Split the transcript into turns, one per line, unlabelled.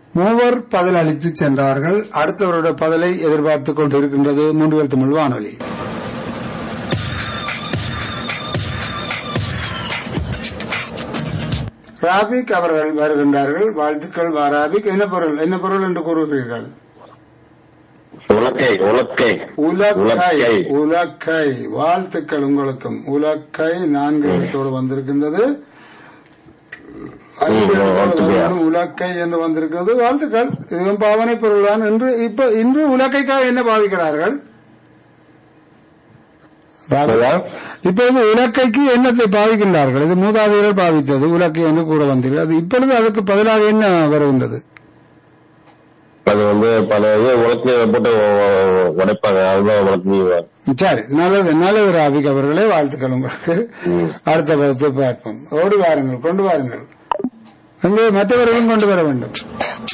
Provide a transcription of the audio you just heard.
மூவர் பதில் அளித்து சென்றார்கள் அடுத்தவருடைய பதிலை எதிர்பார்த்துக் கொண்டிருக்கின்றது மூன்று தமிழ் வானொலி ராபிக் அவர்கள் வருகின்றார்கள் வாழ்த்துக்கள் வா ராபிக் என்ன பொருள் என்ன பொருள் என்று கூறுகிறீர்கள்
உலக்கை உலக்கை
உலக்கை
உலக்கை.
உலக்கை வாழ்த்துக்கள் உங்களுக்கும் உலக்கை நான்கு எழுத்தோடு வந்திருக்கின்றது ஐந்து
ம்,
எழுத்தோடு
வாழ்த்துக்கள்.
வரும் உலக்கை என்று வந்திருக்கிறது வாழ்த்துக்கள் இதுவும் பாவனை பொருள் தான் என்று இப்ப இன்று உலக்கைக்காக என்ன பாவிக்கிறார்கள்
அதான்.
இப்பொழுது உலக்கைக்கு என்னத்தை பாவிக்கின்றார்கள் இது மூதாதையர்கள் பாவித்தது உலக்கை என்று கூற வந்தீர்கள் அது இப்பொழுது அதற்கு பதிலாக என்ன வருகின்றது
அது வந்து பல இது உலக்கை போட்டு உ- உ- உடைப்பாங்க அதுதான் உலக்கி
சரி நல்லது நல்லது ராபிக் அவர்களே வாழ்த்துக்கள் உங்களுக்கு அடுத்த பதத்தை பார்ப்போம் ஓடி வாருங்கள் கொண்டு வாருங்கள் அங்கே மற்றவர்களும் கொண்டு வர வேண்டும்